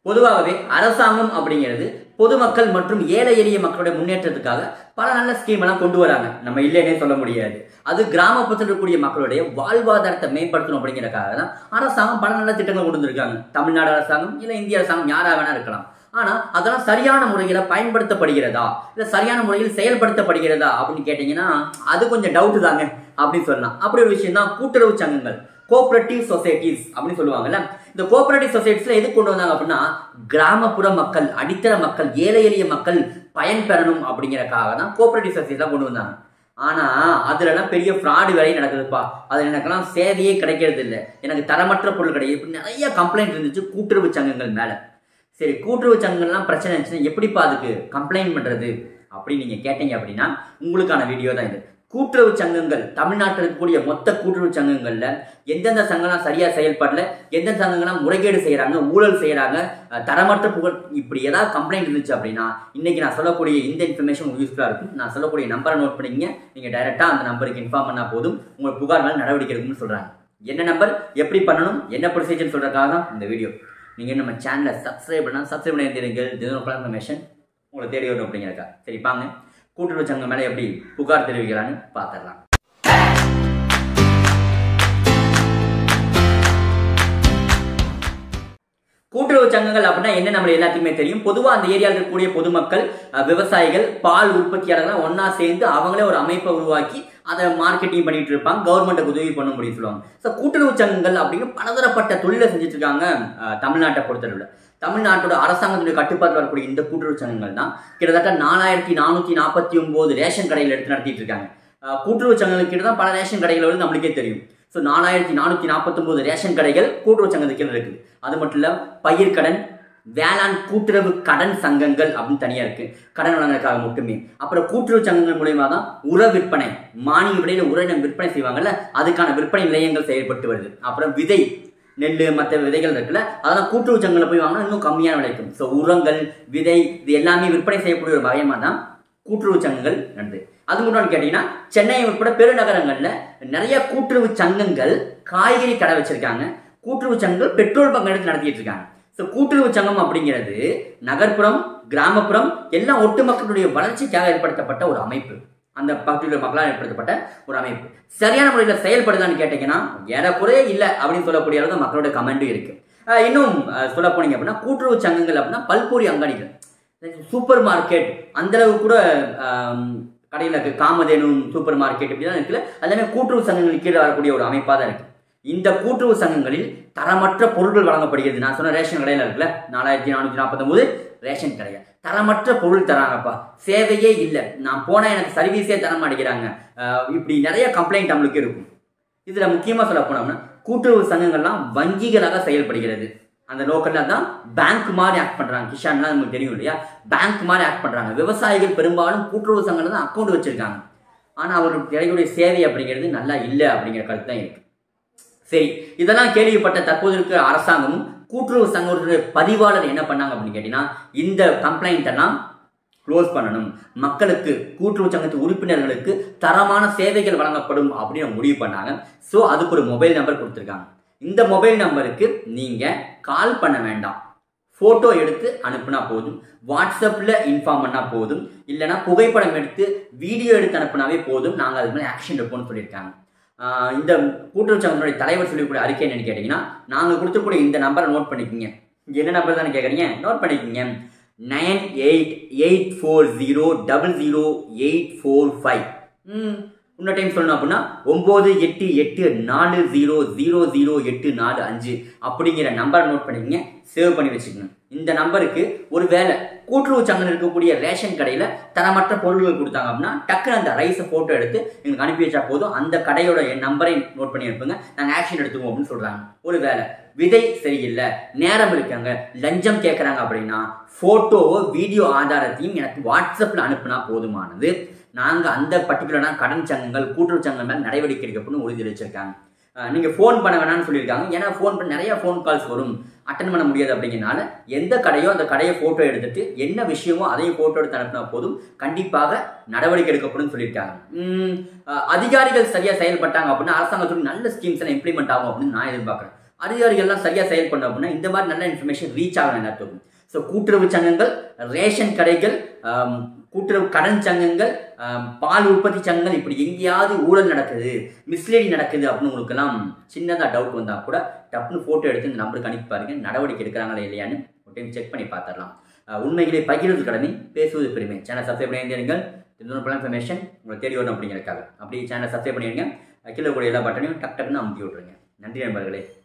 பொதுவாகவே அரசாங்கம் அப்படிங்கிறது பொதுமக்கள் மற்றும் ஏழை எளிய மக்களுடைய முன்னேற்றத்துக்காக பல நல்ல ஸ்கீம் எல்லாம் கொண்டு வராங்க நம்ம இல்லைன்னே சொல்ல முடியாது அது கிராமப்புறத்தில் இருக்கக்கூடிய மக்களுடைய வாழ்வாதாரத்தை மேம்படுத்தணும் அப்படிங்கிறதுக்காக தான் அரசாங்கம் பல நல்ல திட்டங்கள் கொண்டு வந்திருக்காங்க தமிழ்நாடு அரசாங்கம் இல்லை இந்திய அரசாங்கம் யாரா வேணா இருக்கலாம் ஆனா அதெல்லாம் சரியான முறையில பயன்படுத்தப்படுகிறதா இல்ல சரியான முறையில் செயல்படுத்தப்படுகிறதா அப்படின்னு கேட்டீங்கன்னா அது கொஞ்சம் டவுட் தாங்க அப்படின்னு சொல்லலாம் அப்படி ஒரு விஷயம் தான் கூட்டுறவு சங்கங்கள் கோஆபரேட்டிவ் சொசைட்டிஸ் அப்படின்னு சொல்லுவாங்கல்ல இந்த கோஆபரேட்டிவ் சொசைட்டிஸ்ல எது கொண்டு வந்தாங்க அப்படின்னா கிராமப்புற மக்கள் அடித்தர மக்கள் ஏழை எளிய மக்கள் பயன் பெறணும் அப்படிங்கறக்காக தான் கோஆபரேட்டிவ் சொசைட்டிலாம் கொண்டு வந்தாங்க ஆனா அதுலலாம் பெரிய ஃப்ராடு வேலையும் நடக்குதுப்பா அது எனக்கெல்லாம் சேவையே கிடைக்கிறது இல்லை எனக்கு தரமற்ற பொருள் கிடையாது இப்படி நிறைய கம்ப்ளைண்ட் இருந்துச்சு கூட்டுறவு சங்கங்கள் மேல சரி கூட்டுறவு சங்கங்கள்லாம் பிரச்சனை இருந்துச்சுன்னா எப்படிப்பா அதுக்கு கம்ப்ளைண்ட் பண்றது அப்படின்னு நீங்க கேட்டீங்க அப்படின்னா உங்களுக்கான வீடியோ தான் இது கூட்டுறவு சங்கங்கள் தமிழ்நாட்டில் இருக்கக்கூடிய மொத்த கூட்டுறவு சங்கங்கள்ல எந்தெந்த சங்கம்லாம் சரியா செயல்படல எந்தெந்த சங்கங்கள்லாம் முறைகேடு செய்யறாங்க ஊழல் செய்யறாங்க அஹ் தரமற்ற புகழ் இப்படி ஏதாவது கம்ப்ளைண்ட் இருந்துச்சு அப்படின்னா இன்னைக்கு நான் சொல்லக்கூடிய இந்த இன்ஃபர்மேஷன் உங்களுக்கு யூஸ்ஃபுல்லா இருக்கும் நான் சொல்லக்கூடிய நம்பரை நோட் பண்ணிக்கங்க நீங்க டைரக்டா அந்த நம்பருக்கு இன்ஃபார்ம் பண்ணா போதும் உங்க புகார் மேல நடவடிக்கை எடுக்கும்னு சொல்றாங்க என்ன நம்பர் எப்படி பண்ணணும் என்ன ப்ரொசீஜர் சொல்றதுக்காக தான் இந்த வீடியோ நீங்க நம்ம சேனலை சப்ஸ்கிரைப் பண்ணா சப்ஸ்கிரைப் பண்ணி இருந்தீர்கள் தினம் இன்ஃபர்மேஷன் உங்களை தேடி வரும் அப்படிங்கிறக்கா சரி பாங்க கூட்டுறவு சங்கம் மேலே எப்படி புகார் தெரிவிக்கிறான்னு பார்த்துடலாம் கூட்டுறவு சங்கங்கள் அப்படின்னா என்ன நம்ம எல்லாத்துக்குமே தெரியும் பொதுவாக அந்த ஏரியாவில் இருக்கக்கூடிய பொதுமக்கள் அஹ், விவசாயிகள் பால் உற்பத்தியாளர்கள் ஒன்றா சேர்ந்து அவங்களே ஒரு அமைப்பை உருவாக்கி அதை மார்க்கெட்டிங் பண்ணிட்டு இருப்பாங்க கவர்மெண்ட்டுக்கு உதவி பண்ண முடியும் சொல்லுவாங்க ஸோ கூட்டுறவு சங்கங்கள் அப்படின்னு பலதரப்பட்ட தொழிலை செஞ்சுட்டு இருக்காங்க அஹ், தமிழ்நாட்டை பொறுத்தளவில் தமிழ்நாட்டோட அரசாங்கத்துடைய கட்டுப்பாட்டில் வரக்கூடிய இந்த கூட்டுறவு சங்கங்கள் தான் கிட்டத்தட்ட நாலாயிரத்தி நானூற்றி நாற்பத்தி ஒன்பது ரேஷன் கடைகள் எடுத்து நடத்திட்டு இருக்காங்க அஹ், கூட்டுறவு சங்கங்கள் கிட்ட தான் பல ரேஷன் கடைகள் வந்து நம்மளுக்கே தெரியும் ஸோ நாலாயிரத்தி நானூற்றி நாற்பத்தொம்போது ரேஷன் கடைகள் கூட்டுறவு சங்கத்துக்கு கீழ இருக்குது அது மட்டும் இல்லை பயிர்க்கடன் வேளாண் கூட்டுறவு கடன் சங்கங்கள் அப்படின்னு தனியாக இருக்கு கடன் வழங்குறதுக்காக மட்டுமே அப்புறம் கூட்டுறவு சங்கங்கள் மூலயமா தான் உர விற்பனை மானிய விலையில உர விற்பனை செய்வாங்கல்ல அதுக்கான விற்பனை நிலையங்கள் செயல்பட்டு வருது அப்புறம் விதை நெல் மற்ற விதைகள் இருக்குல்ல அதெல்லாம் கூட்டுறவு சங்கங்களில் போய் வாங்கினா இன்னும் கம்மியான விலைக்கும் ஸோ உரங்கள் விதை இது எல்லாமே விற்பனை செய்யக்கூடிய ஒரு வகையமாக தான் கூட்டுறவு சங்கங்கள் நடந்தது அது மட்டும் கேட்டீங்கன்னா சென்னை உட்பட பெருநகரங்கள்ல நிறைய கூட்டுறவு சங்கங்கள் காய்கறி கடை வச்சிருக்காங்க கூட்டுறவு சங்கங்கள் பெட்ரோல் பங்க் எடுத்து நடத்திட்டு இருக்காங்க ஸோ கூட்டுறவு சங்கம் அப்படிங்கிறது நகர்ப்புறம் கிராமப்புறம் எல்லாம் ஒட்டுமக்களுடைய வளர்ச்சிக்காக ஏற்படுத்தப்பட்ட ஒரு அமைப்பு அந்த பர்டிகுலர் மக்களால் ஏற்படுத்தப்பட்ட ஒரு அமைப்பு சரியான முறையில் செயல்படுதான்னு கேட்டீங்கன்னா ஏறக்குறைய இல்லை அப்படின்னு சொல்லக்கூடிய அளவு மக்களோட கமெண்டும் இருக்கு அஹ் இன்னும் அஹ் சொல்ல போனீங்க அப்படின்னா கூட்டுறவு சங்கங்கள் அப்படின்னா பல்பொரி அங்காடிகள் சூப்பர் மார்க்கெட் அந்த அளவு கூட கடையில் இருக்கு காமதேனு சூப்பர் மார்க்கெட் இப்படிதான் இருக்குல்ல அதே கூட்டுறவு சங்கங்கள் கீழே வரக்கூடிய ஒரு அமைப்பாக தான் இருக்கு இந்த கூட்டுறவு சங்கங்களில் தரமற்ற பொருட்கள் வழங்கப்படுகிறது நான் சொன்ன ரேஷன் கடையில் இருக்குல்ல நாலாயிரத்தி நானூற்றி நாற்பத்தொம்போது ரேஷன் கடையா தரமற்ற பொருள் தராங்கப்பா சேவையே இல்லை நான் போனால் எனக்கு சர்வீஸே தர மாட்டேங்கிறாங்க அஹ் இப்படி நிறைய கம்ப்ளைண்ட் நம்மளுக்கு இருக்கும் இதில் முக்கியமாக சொல்ல போனோம்னா கூட்டுறவு சங்கங்கள்லாம் வங்கிகளாக செயல்படுகிறது அந்த லோக்கல்ல தான் பேங்க் மாதிரி ஆக்ட் பண்றாங்க கிஷான்லாம் நமக்கு தெரியும் இல்லையா பேங்க் மாதிரி ஆக்ட் பண்றாங்க விவசாயிகள் பெரும்பாலும் கூட்டுறவு சங்கங்கள் தான் அக்கௌண்ட் வச்சிருக்காங்க ஆனா அவர்களுக்கு கிடைக்கக்கூடிய சேவை அப்படிங்கிறது நல்லா இல்லை அப்படிங்கிற கருத்து தான் இருக்கு சரி இதெல்லாம் கேள்விப்பட்ட தற்போது இருக்கிற அரசாங்கமும் கூட்டுறவு சங்கத்துடைய பதிவாளர் என்ன பண்ணாங்க அப்படின்னு கேட்டீங்கன்னா இந்த கம்ப்ளைண்ட் எல்லாம் க்ளோஸ் பண்ணணும் மக்களுக்கு கூட்டுறவு சங்கத்து உறுப்பினர்களுக்கு தரமான சேவைகள் வழங்கப்படும் அப்படின்னு முடிவு பண்ணாங்க ஸோ அதுக்கு ஒரு மொபைல் நம்பர் கொடுத்துருக்காங்க இந்த மொபைல் நம்பருக்கு நீங்க கால் பண்ண வேண்டாம் ஃபோட்டோ எடுத்து அனுப்புனா போதும் வாட்ஸ்அப்பில் இன்ஃபார்ம் பண்ணால் போதும் இல்லைன்னா புகைப்படம் எடுத்து வீடியோ எடுத்து அனுப்புனாவே போதும் நாங்கள் அது மாதிரி ஆக்ஷன் எடுப்போம்னு சொல்லியிருக்காங்க ஆஹ் இந்த கூட்டுறவு சங்கத்தினுடைய தலைவர் சொல்லக்கூடிய அறிக்கை என்னன்னு கேட்டிங்கன்னா நாங்கள் கொடுத்துக்கூடிய இந்த நம்பரை நோட் பண்ணிக்கோங்க என்ன நம்பர் தானே கேட்குறீங்க நோட் பண்ணிக்கோங்க nine eight eight four zero double zero eight four five இன்னொரு டைம் சொல்லணும் அப்படின்னா ஒம்பது எட்டு எட்டு நாலு ஜீரோ ஜீரோ ஜீரோ எட்டு நாலு அஞ்சு அப்படிங்கிற நம்பரை நோட் பண்ணிக்கங்க சேவ் பண்ணி வச்சுக்கணும் இந்த நம்பருக்கு ஒரு வேலை கூட்டுறவு சங்கம் இருக்கக்கூடிய ரேஷன் கடையில் தரமற்ற பொருட்கள் கொடுத்தாங்க அப்படின்னா டக்குன்னு அந்த ரைஸை ஃபோட்டோ எடுத்து எங்களுக்கு அனுப்பி வச்சா போதும் அந்த கடையோட என் நம்பரை நோட் பண்ணி அனுப்புங்க நாங்கள் ஆக்ஷன் எடுத்துக்குவோம் அப்படின்னு சொல்கிறாங்க ஒரு வேலை விதை சரியில்லை நேரம் இருக்காங்க லஞ்சம் கேட்குறாங்க அப்படின்னா ஃபோட்டோவோ வீடியோ ஆதாரத்தையும் எனக்கு வாட்ஸ்அப்பில் அனுப்புனா போதுமானது நாங்கள் அந்த பர்டிகுலரான கடன் சங்கங்கள் கூட்டுறவு சங்கம் மேலே நடவடிக்கை எடுக்கப்படும் உறுதியளிச்சிருக்காங்க நீங்கள் ஃபோன் பண்ண வேணாம்னு சொல்லியிருக்காங்க ஏன்னா ஃபோன் பண்ண நிறைய ஃபோன் கால்ஸ் வரும் அட்டன் பண்ண முடியாது அப்படிங்கிறனால எந்த கடையோ அந்த கடையை ஃபோட்டோ எடுத்துட்டு என்ன விஷயமோ அதையும் ஃபோட்டோ எடுத்து அனுப்பினா போதும் கண்டிப்பாக நடவடிக்கை எடுக்கப்படும் சொல்லியிருக்காங்க உம், அஹ், அதிகாரிகள் சரியாக செயல்பட்டாங்க அப்படின்னா அரசாங்கத்தோட நல்ல ஸ்கீம்ஸ் எல்லாம் இம்ப்ளிமெண்ட் ஆகும் அப்படின்னு நான் எதிர்பார்க்குறேன் அதிகாரிகள்லாம் சரியாக செயல்படணும் அப்படின்னா இந்த மாதிரி நல்ல இன்ஃபர்மேஷன் ரீச் ஆகணும் எல்லாத்துக்கும் ஸோ கூட்டுறவு சங்கங்கள் ரேஷன் கடைகள் ஆம், கூட்டுறவு கடன் சங்கங்கள் ஆம், பால் உற்பத்தி சங்கங்கள் இப்படி எங்கேயாவது ஊழல் நடக்குது மிஸ்லீடி நடக்குது அப்படின்னு உங்களுக்கெல்லாம் சின்னதாக டவுட் வந்தால் கூட டப்புன்னு ஃபோட்டோ எடுத்து இந்த நம்பருக்கு அனுப்பி பாருங்க நடவடிக்கை எடுக்கிறாங்களா இல்லையான்னு ஒரு டைம் செக் பண்ணி பார்த்துடலாம் அஹ், உண்மைகளை பகிர்வது கடமை பேசுவது பெருமை சேனல் சப்ஸ்கிரைப் பண்ணி இருந்தீர்கள் இன்னொரு இன்ஃபர்மேஷன் உங்களை தேடி வரணும் அப்படிங்கிறதுக்காக அப்படியே சேனல் சப்ஸ்கிரைப் பண்ணிடுங்க கீழே கூட எல்லா பட்டனையும் டக் டக்குன்னு அமுத்தி விட்ருங்க நன்றி நண்பர்களே